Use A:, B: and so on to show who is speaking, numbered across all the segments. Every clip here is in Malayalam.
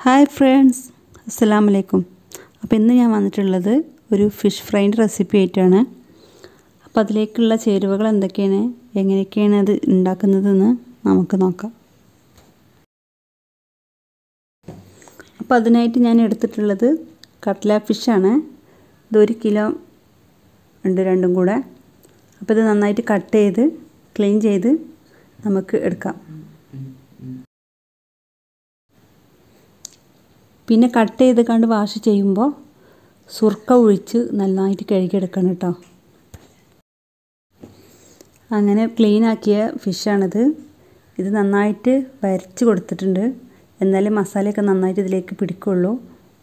A: ഹായ് ഫ്രണ്ട്സ് അസ്സലാമു അലൈക്കും അപ്പോൾ ഇന്ന് ഞാൻ വന്നിട്ടുള്ളത് ഒരു ഫിഷ് ഫ്രൈൻ്റെ റെസിപ്പി ആയിട്ടാണ് അപ്പോൾ അതിലേക്കുള്ള ചേരുവകൾ എന്തൊക്കെയാണ് എങ്ങനെയൊക്കെയാണ് അത് ഉണ്ടാക്കുന്നതെന്ന് നമുക്ക് നോക്കാം അപ്പോൾ അതിനായിട്ട് ഞാൻ എടുത്തിട്ടുള്ളത് കട്ട്ല ഫിഷാണ് ഇതൊരു കിലോ ഉണ്ട് രണ്ടും കൂടെ അപ്പോൾ ഇത് നന്നായിട്ട് കട്ട് ചെയ്ത് ക്ലീൻ ചെയ്ത് നമുക്ക് എടുക്കാം പിന്നെ കട്ട് ചെയ്ത് കണ്ട് വാഷ് ചെയ്യുമ്പോൾ സുർക്ക ഒഴിച്ച് നന്നായിട്ട് കഴുകിയെടുക്കണം കേട്ടോ അങ്ങനെ ക്ലീൻ ആക്കിയ ഫിഷാണിത് ഇത് നന്നായിട്ട് വരച്ച് കൊടുത്തിട്ടുണ്ട് എന്നാലേ മസാലയൊക്കെ നന്നായിട്ട് ഇതിലേക്ക് പിടിക്കുള്ളൂ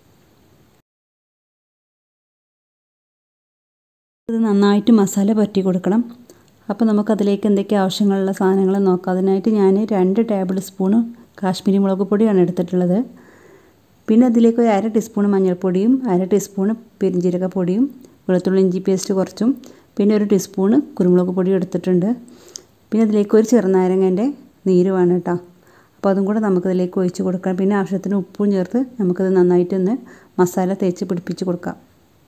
A: ഇത് നന്നായിട്ട് മസാല പറ്റി കൊടുക്കണം അപ്പോൾ നമുക്കതിലേക്ക് എന്തൊക്കെ ആവശ്യങ്ങളുള്ള സാധനങ്ങൾ നോക്കാം അതിനായിട്ട് ഞാൻ രണ്ട് ടേബിൾ സ്പൂണ് കാശ്മീരി മുളക് പൊടിയാണ് എടുത്തിട്ടുള്ളത് പിന്നെ അതിലേക്ക് ഒരു അര ടീസ്പൂൺ മഞ്ഞൾപ്പൊടിയും അര ടീസ്പൂൺ പെരിഞ്ജീരക പൊടിയും വെളുത്തുള്ളി ഇഞ്ചി പേസ്റ്റ് കുറച്ചും പിന്നെ ഒരു ടീസ്പൂണ് കുരുമുളക് പൊടിയും എടുത്തിട്ടുണ്ട് പിന്നെ അതിലേക്ക് ഒരു ചെറുനാരങ്ങൻ്റെ നീര് വേണം കേട്ടോ അപ്പോൾ അതും കൂടെ നമുക്കതിലേക്ക് ഒഴിച്ച് കൊടുക്കാം പിന്നെ ആവശ്യത്തിന് ഉപ്പും ചേർത്ത് നമുക്കത് നന്നായിട്ടൊന്ന് മസാല തേച്ച് പിടിപ്പിച്ച് കൊടുക്കാം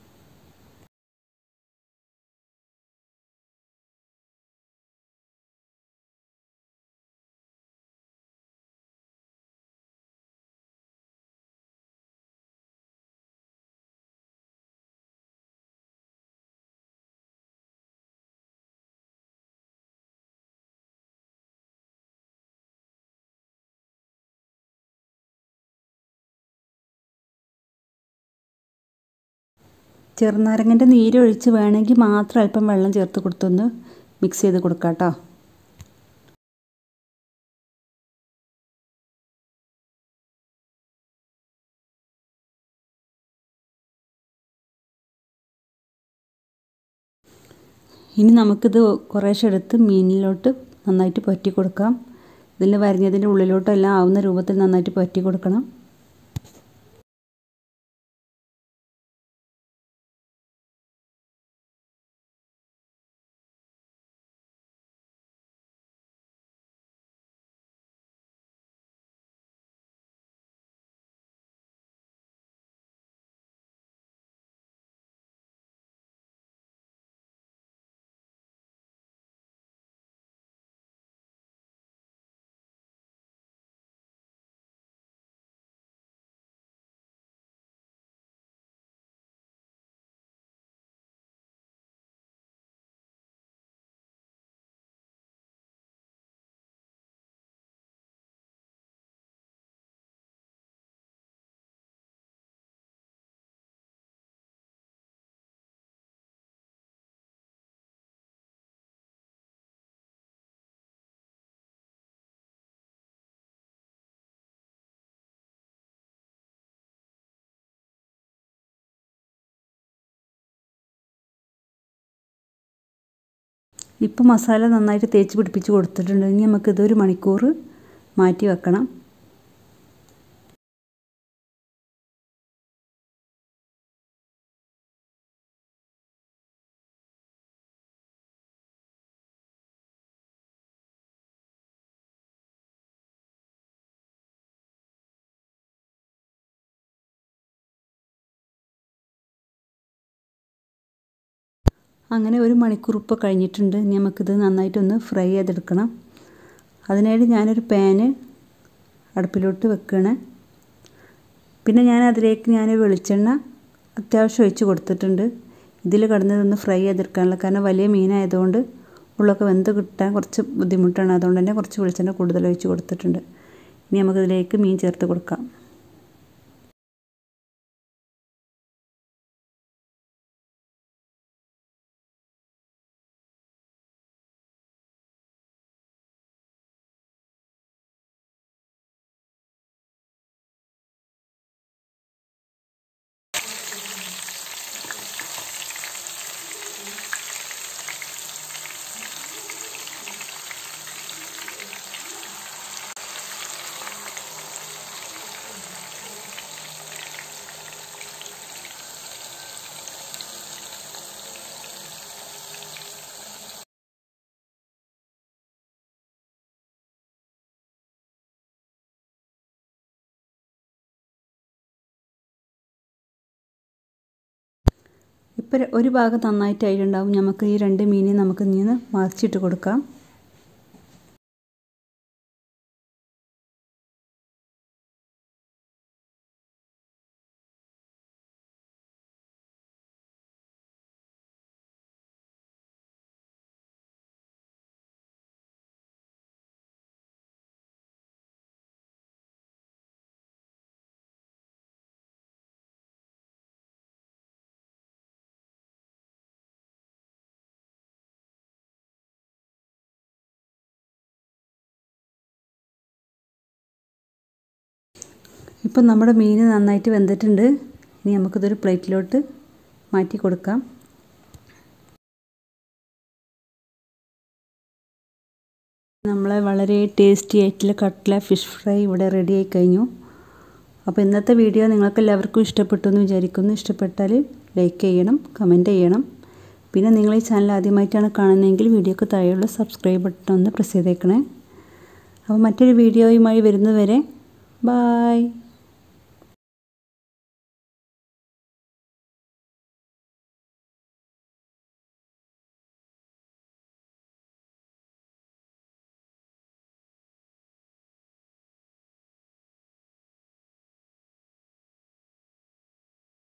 A: ചെറുനാരങ്ങൻ്റെ നീരൊഴിച്ച് വേണമെങ്കിൽ മാത്രം അല്പം വെള്ളം ചേർത്ത് കൊടുത്തൊന്ന് മിക്സ് ചെയ്ത് കൊടുക്കാം കേട്ടോ ഇനി നമുക്കിത് കുറേശ്ശെ എടുത്ത് മീനിലോട്ട് നന്നായിട്ട് പറ്റി കൊടുക്കാം ഇതിൽ വരഞ്ഞതിൻ്റെ ഉള്ളിലോട്ടെല്ലാം ആവുന്ന രൂപത്തിൽ നന്നായിട്ട് പറ്റി കൊടുക്കണം ഇപ്പോൾ മസാല നന്നായിട്ട് തേച്ച് പിടിപ്പിച്ച് കൊടുത്തിട്ടുണ്ട് ഇനി നമുക്കിത് ഒരു മണിക്കൂർ മാറ്റി വെക്കണം അങ്ങനെ ഒരു മണിക്കൂർ ഇപ്പോൾ കഴിഞ്ഞിട്ടുണ്ട് ഇനി നമുക്കിത് നന്നായിട്ടൊന്ന് ഫ്രൈ ചെയ്തെടുക്കണം അതിനായിട്ട് ഞാനൊരു പാന് അടുപ്പിലോട്ട് വെക്കുകയാണ് പിന്നെ ഞാൻ അതിലേക്ക് ഞാൻ വെളിച്ചെണ്ണ അത്യാവശ്യം ഒഴിച്ച് കൊടുത്തിട്ടുണ്ട് ഇതിൽ കിടന്നതൊന്ന് ഫ്രൈ ചെയ്തെടുക്കാനുള്ള കാരണം വലിയ മീനായതുകൊണ്ട് ഉള്ളൊക്കെ വെന്ത് കിട്ടാൻ കുറച്ച് ബുദ്ധിമുട്ടാണ് അതുകൊണ്ട് തന്നെ കുറച്ച് വെളിച്ചെണ്ണ കൂടുതൽ ഒഴിച്ച് കൊടുത്തിട്ടുണ്ട് ഇനി നമുക്കിതിലേക്ക് മീൻ ചേർത്ത് കൊടുക്കാം ഇപ്പോൾ ഒരു ഭാഗം നന്നായിട്ടായിട്ടുണ്ടാവും നമുക്ക് ഈ രണ്ട് മീനെ നമുക്ക് ഇനി ഒന്ന് മറിച്ചിട്ട് കൊടുക്കാം ഇപ്പം നമ്മുടെ മീൻ നന്നായിട്ട് വെന്തിട്ടുണ്ട് ഇനി നമുക്കിതൊരു പ്ലേറ്റിലോട്ട് മാറ്റി കൊടുക്കാം നമ്മളെ വളരെ ടേസ്റ്റി ആയിട്ടുള്ള കട്ട്ല ഫിഷ് ഫ്രൈ ഇവിടെ റെഡി ആയി കഴിഞ്ഞു അപ്പോൾ ഇന്നത്തെ വീഡിയോ നിങ്ങൾക്ക് എല്ലാവർക്കും ഇഷ്ടപ്പെട്ടു എന്ന് വിചാരിക്കുന്നു ഇഷ്ടപ്പെട്ടാൽ ലൈക്ക് ചെയ്യണം കമൻറ്റ് ചെയ്യണം പിന്നെ നിങ്ങൾ ഈ ചാനൽ ആദ്യമായിട്ടാണ് കാണുന്നതെങ്കിൽ വീഡിയോക്ക് താഴെയുള്ള സബ്സ്ക്രൈബ് ബട്ടൺ ഒന്ന് പ്രസ് ചെയ്തേക്കണേ അപ്പോൾ മറ്റൊരു വീഡിയോയുമായി വരുന്നതുവരെ ബായ്